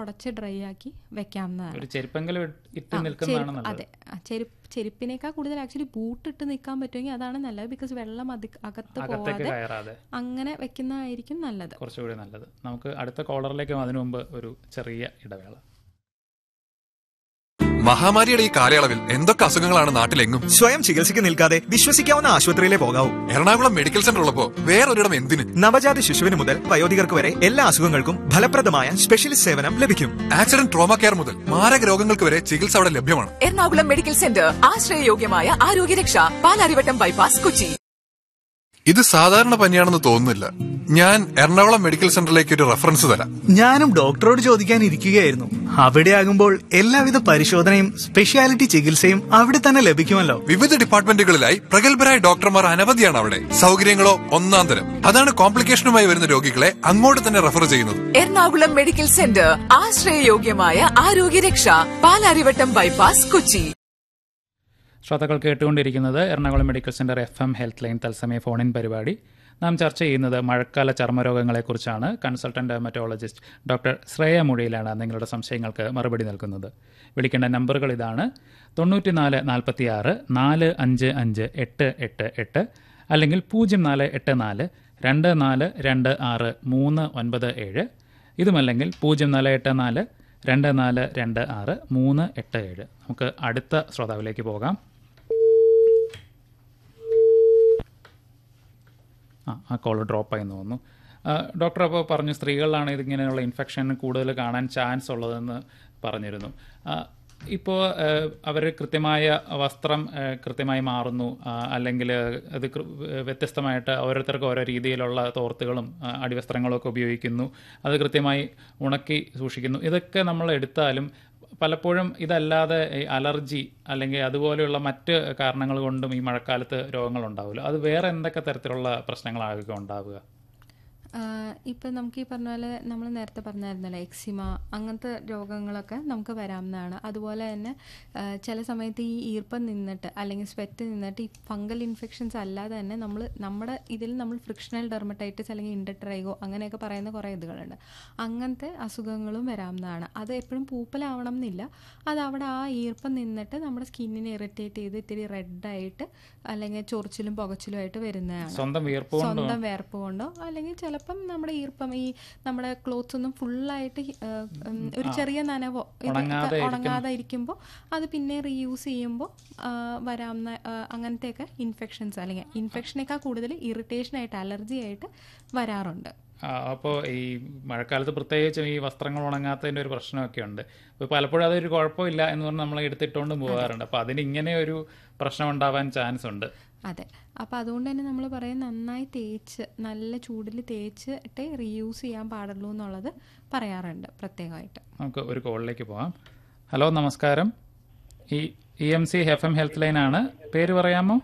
തുടച്ച് ഡ്രൈ ആക്കി വെക്കാവുന്നതാണ് ഒരു ചെരുപ്പെങ്കിലും ഇട്ട് ആ, നിൽക്കുന്നതാണ് ചെരുപ്പ്- നല്ലത് അതെ ആ, ചെരുപ്പ് ചെരുപ്പിനേക്കാൾ കൂടുതൽ ആക്ച്വലി ബൂട്ട് ഇട്ട് നിൽക്കാൻ പറ്റുമെങ്കിൽ അതാണ് നല്ലത് ബിക്കോസ് വെള്ളം അതി അകത്ത് അകത്തേക്ക് പോവാതെ കയറാതെ അങ്ങനെ വെക്കുന്നതായിരിക്കും നല്ലത് കുറച്ചുകൂടി നല്ലത് നമുക്ക് അടുത്ത കോളറിലേക്ക് അതിനു മുമ്പ് ഒരു ചെറിയ ഇടവേള മഹാമാരിയുടെ ഈ കാലയളവിൽ എന്തൊക്കെ അസുഖങ്ങളാണ് നാട്ടിലെങ്ങും സ്വയം ചികിത്സയ്ക്ക് നിൽക്കാതെ വിശ്വസിക്കാവുന്ന ആശുപത്രിയിലെ പോകാവൂ എറണാകുളം മെഡിക്കൽ സെന്റർ ഉള്ളപ്പോ വേറൊരിടം എന്തിന് നവജാത ശിശുവിന് മുതൽ വയോധികർക്ക് വരെ എല്ലാ അസുഖങ്ങൾക്കും ഫലപ്രദമായ സ്പെഷ്യലിസ്റ്റ് സേവനം ലഭിക്കും ആക്സിഡന്റ് ട്രോമ കെയർ മുതൽ മാരക രോഗങ്ങൾക്ക് വരെ ചികിത്സ അവിടെ ലഭ്യമാണ് എറണാകുളം മെഡിക്കൽ സെന്റർ ആശ്രയയോഗ്യമായ ആരോഗ്യരക്ഷ പാലാരിവട്ടം ബൈപ്പാസ് കൊച്ചി ഇത് സാധാരണ പനിയാണെന്ന് തോന്നുന്നില്ല ഞാൻ എറണാകുളം മെഡിക്കൽ സെന്ററിലേക്ക് ഒരു റെഫറൻസ് തരാം ഞാനും ഡോക്ടറോട് ചോദിക്കാൻ ഇരിക്കുകയായിരുന്നു അവിടെ ആകുമ്പോൾ എല്ലാവിധ പരിശോധനയും സ്പെഷ്യാലിറ്റി ചികിത്സയും അവിടെ തന്നെ ലഭിക്കുമല്ലോ വിവിധ ഡിപ്പാർട്ട്മെന്റുകളിലായി പ്രഗത്ഭരായ ഡോക്ടർമാർ അനവധിയാണ് അവിടെ സൗകര്യങ്ങളോ ഒന്നാം തരം അതാണ് കോംപ്ലിക്കേഷനുമായി വരുന്ന രോഗികളെ അങ്ങോട്ട് തന്നെ റെഫർ ചെയ്യുന്നത് എറണാകുളം മെഡിക്കൽ സെന്റർ ആശ്രയയോഗ്യമായ ആരോഗ്യരക്ഷ പാലാരിവട്ടം ബൈപ്പാസ് കൊച്ചി ശ്രോതാക്കൾ കേട്ടുകൊണ്ടിരിക്കുന്നത് Ernakulam medical centre F M health line തത്സമയ ഫോണിൻ പരിപാടി നാം ചർച്ച ചെയ്യുന്നത് മഴക്കാല ചർമ്മരോഗങ്ങളെക്കുറിച്ചാണ് കൺസൾട്ടന്റ് ഡെർമറ്റോളജിസ്റ്റ് ഡോക്ടർ ശ്രേയ മുഴിയിലാണ് നിങ്ങളുടെ സംശയങ്ങൾക്ക് മറുപടി നൽകുന്നത് വിളിക്കേണ്ട നമ്പറുകൾ ഇതാണ് തൊണ്ണൂറ്റിനാല് നാൽപ്പത്തി ആറ് നാല് അഞ്ച് അഞ്ച് എട്ട് എട്ട് എട്ട് അല്ലെങ്കിൽ പൂജ്യം നാല് എട്ട് നാല് രണ്ട് നാല് രണ്ട് ആറ് മൂന്ന് ഒൻപത് ഏഴ് ഇതുമല്ലെങ്കിൽ പൂജ്യം നാല് എട്ട് നാല് രണ്ട് നാല് രണ്ട് ആറ് മൂന്ന് എട്ട് ഏഴ് നമുക്ക് അടുത്ത ശ്രോതാവിലേക്ക് പോകാം ആ ആ കോൾ ഡ്രോപ്പായി എന്ന് തോന്നുന്നു ആ, ഡോക്ടർ അപ്പോൾ പറഞ്ഞു സ്ത്രീകളിലാണ് ഇതിങ്ങനെയുള്ള ഇൻഫെക്ഷൻ കൂടുതൽ കാണാൻ ചാൻസ് ഉള്ളതെന്ന് പറഞ്ഞിരുന്നു ഇപ്പോൾ അവർ കൃത്യമായ വസ്ത്രം ആ, കൃത്യമായി മാറുന്നു ആ, അല്ലെങ്കിൽ അത് കൃ- വ്യത്യസ്തമായിട്ട് ഓരോരുത്തർക്കും ഓരോ രീതിയിലുള്ള തോർത്തുകളും ആ, അടിവസ്ത്രങ്ങളും ഒക്കെ ഉപയോഗിക്കുന്നു അത് കൃത്യമായി ഉണക്കി സൂക്ഷിക്കുന്നു ഇതൊക്കെ നമ്മൾ എടുത്താലും പലപ്പോഴും ഇതല്ലാതെ ഈ അലർജി അല്ലെങ്കിൽ അതുപോലെയുള്ള മറ്റ് കാരണങ്ങൾ കൊണ്ടും ഈ മഴക്കാലത്ത് രോഗങ്ങൾ ഉണ്ടാവില്ല അത് വേറെ എന്തൊക്കെ തരത്തിലുള്ള പ്രശ്നങ്ങളായിരിക്കും ഉണ്ടാവുക ഇപ്പം നമുക്ക് ഈ പറഞ്ഞ പോലെ നമ്മൾ നേരത്തെ പറഞ്ഞായിരുന്നല്ലോ എക്സിമ അങ്ങനത്തെ രോഗങ്ങളൊക്കെ നമുക്ക് വരാവുന്നതാണ് അതുപോലെ തന്നെ ആ, ചില സമയത്ത് ഈ ഈർപ്പം നിന്നിട്ട് അല്ലെങ്കിൽ സ്വെറ്റ് നിന്നിട്ട് ഈ ഫംഗൽ ഇൻഫെക്ഷൻസ് അല്ലാതെ തന്നെ നമ്മൾ നമ്മുടെ ഇതിൽ നമ്മൾ ഫ്രിക്ഷണൽ ഡെർമറ്റൈറ്റിസ് അല്ലെങ്കിൽ ഇൻഡട്രൈഗോ അങ്ങനെയൊക്കെ പറയുന്ന കുറേ ഇതുകളുണ്ട് അങ്ങനത്തെ അസുഖങ്ങളും വരാവുന്നതാണ് അത് എപ്പോഴും പൂപ്പലാവണം എന്നില്ല അത് അവിടെ ആ ഈർപ്പം നിന്നിട്ട് നമ്മുടെ സ്കിന്നിനെ ഇറിറ്റേറ്റ് ചെയ്ത് ഇത്തിരി റെഡായിട്ട് അല്ലെങ്കിൽ ചൊറിച്ചിലും പുകച്ചിലും ആയിട്ട് വരുന്നതാണ് സ്വന്തം വിയർപ്പ് കൊണ്ടോ സ്വന്തം വേർപ്പ് കൊണ്ടോ അല്ലെങ്കിൽ ചിലപ്പം നമ്മുടെ ഈർപ്പം ഈ നമ്മുടെ ക്ലോത്ത്സ് ഒന്നും ഫുള്ളായിട്ട് ഒരു ചെറിയ നനവോ ഇത് ഉണങ്ങാതെ ഉണങ്ങാതെ ഇരിക്കുമ്പോൾ അത് പിന്നെ റീയൂസ് ചെയ്യുമ്പോൾ വരാവുന്ന ആ, അങ്ങനത്തെയൊക്കെ ഇൻഫെക്ഷൻസ് അല്ലെങ്കിൽ ഇൻഫെക്ഷനേക്കാൾ കൂടുതൽ ഇറിറ്റേഷൻ ആയിട്ട് അലർജി ആയിട്ട് വരാറുണ്ട് അപ്പോൾ ഈ മഴക്കാലത്ത് പ്രത്യേകിച്ചും ഈ വസ്ത്രങ്ങൾ ഉണങ്ങാത്തതിൻ്റെ ഒരു പ്രശ്നമൊക്കെ ഉണ്ട് അപ്പോൾ പലപ്പോഴും അതൊരു കുഴപ്പമില്ല എന്ന് പറഞ്ഞ് നമ്മൾ എടുത്തിട്ടുകൊണ്ടും പോകാറുണ്ട് അപ്പോൾ അതിന് ഇങ്ങനെ ഒരു പ്രശ്നം ഉണ്ടാവാൻ ചാൻസ് ഉണ്ട് അതെ അപ്പോൾ അതുകൊണ്ട് തന്നെ നമ്മൾ പറയും നന്നായി തേച്ച് നല്ല ചൂടിൽ തേച്ചിട്ട് റീയൂസ് ചെയ്യാൻ പാടുള്ളൂ എന്നുള്ളത് പറയാറുണ്ട് പ്രത്യേകമായിട്ട് നമുക്ക് ഒരു കോളിലേക്ക് പോകാം ഹലോ നമസ്കാരം ഈ E M C F M health line ആണ് പേര് പറയാമോ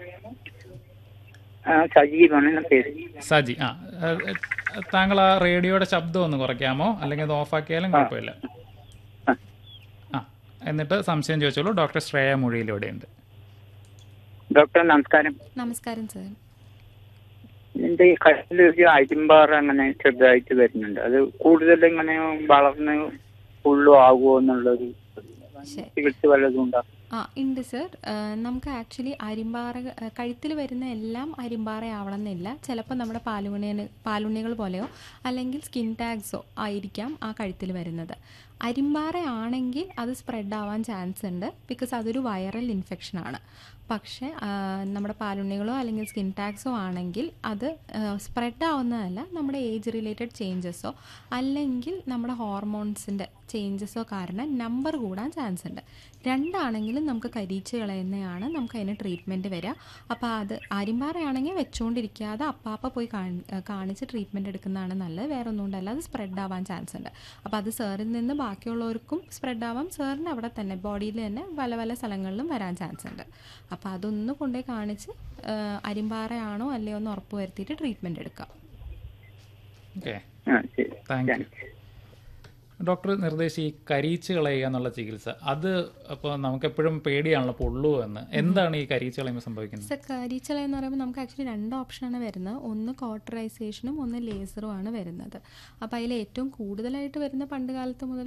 ആ, സജീവാണ് എന്ന പേര് സജി ആ ഏഹ്, താങ്കൾ ആ റേഡിയോയുടെ ശബ്ദം ഒന്ന് കുറയ്ക്കാമോ അല്ലെങ്കിൽ അത് ഓഫാക്കിയാലും കുഴപ്പമില്ല ആ. ആ എന്നിട്ട് സംശയം ചോദിച്ചോളൂ ഡോക്ടർ ശ്രേയ മുഴിയിലൂടെയുണ്ട് ഡോക്ടർ നമസ്കാരം നമസ്കാരം സാർ എന്റെ ഈ കഴുത്തിൽ ഒരു അരിമ്പാറ അങ്ങനെ ചെറുതായിട്ട് വരുന്നുണ്ട് അത് കൂടുതൽ ഇങ്ങനെ വളർന്ന് ഫുള്ളും ആകുമോ എന്നുള്ളൊരു ശരി ചികിത്സ വല്ലതും ഉണ്ടോ ആ ഉണ്ട് സർ നമുക്ക് ആക്ച്വലി അരിമ്പാറ കഴുത്തിൽ വരുന്ന എല്ലാം അരിമ്പാറ ആവണം എന്നില്ല ചിലപ്പോൾ നമ്മുടെ പാലുണ്ണി പാലുണ്ണികൾ പോലെയോ അല്ലെങ്കിൽ സ്കിൻ ടാഗ്സോ ആയിരിക്കാം ആ കഴുത്തിൽ വരുന്നത് അരിമ്പാറ ആണെങ്കിൽ അത് സ്പ്രെഡ് ആവാൻ ചാൻസ് ഉണ്ട് ബിക്കോസ് അതൊരു വൈറൽ ഇൻഫെക്ഷനാണ് പക്ഷേ ആ, നമ്മുടെ പാലുണ്ണികളോ അല്ലെങ്കിൽ സ്കിൻ ടാഗ്സോ ആണെങ്കിൽ അത് സ്പ്രെഡ് ആവുന്നതല്ല നമ്മുടെ ഏജ് റിലേറ്റഡ് ചേഞ്ചസോ അല്ലെങ്കിൽ നമ്മുടെ ഹോർമോൺസിൻ്റെ ചേഞ്ചസോ കാരണം നമ്പർ കൂടാൻ ചാൻസ് ഉണ്ട് രണ്ടാണെങ്കിലും നമുക്ക് കരിയിച്ച് കളയുന്നതാണ് നമുക്ക് അതിന് ട്രീറ്റ്മെൻറ്റ് വരിക അപ്പോൾ അത് അരിമ്പാറയാണെങ്കിൽ വെച്ചുകൊണ്ടിരിക്കാതെ അപ്പാപ്പ പോയി കാണി- കാണിച്ച് ട്രീറ്റ്മെൻറ്റ് എടുക്കുന്നതാണ് നല്ലത് വേറെ ഒന്നും ഉണ്ടല്ല അത് സ്പ്രെഡ് ആവാൻ ചാൻസ് ഉണ്ട് അപ്പോൾ അത് സാറിൽ നിന്ന് ബാക്കിയുള്ളവർക്കും സ്പ്രെഡ് ആവാം സാറിന് അവിടെ തന്നെ ബോഡിയിൽ തന്നെ പല പല സ്ഥലങ്ങളിലും വരാൻ ചാൻസ് ഉണ്ട് അപ്പോൾ അതൊന്ന് കൊണ്ടുപോയി കാണിച്ച് ആ, അരിമ്പാറയാണോ അല്ലയോ എന്ന് ഉറപ്പ് വരുത്തിയിട്ട് ട്രീറ്റ്മെൻറ്റ് എടുക്കാം ഓക്കെ ആ ശരി താങ്ക് യു ഡോക്ടർ നിർദ്ദേശിച്ച് ഈ കരിയിച്ച് കളയുക എന്നുള്ള ചികിത്സ അത് അപ്പോൾ നമുക്കെപ്പോഴും പേടിയാണല്ലോ പൊള്ളു എന്ന് എന്താണ് ഈ കരിയിച്ച് കളയുമ്പോൾ സംഭവിക്കുന്നത് സർ കരിച്ചള എന്ന് പറയുമ്പോൾ നമുക്ക് ആക്ച്വലി രണ്ട് ഓപ്ഷനാണ് വരുന്നത് ഒന്ന് കോട്ടറൈസേഷനും ഒന്ന് ലേസറും ആണ് വരുന്നത് അപ്പോൾ അതിൽ ഏറ്റവും കൂടുതലായിട്ട് വരുന്ന പണ്ട് കാലത്ത് മുതൽ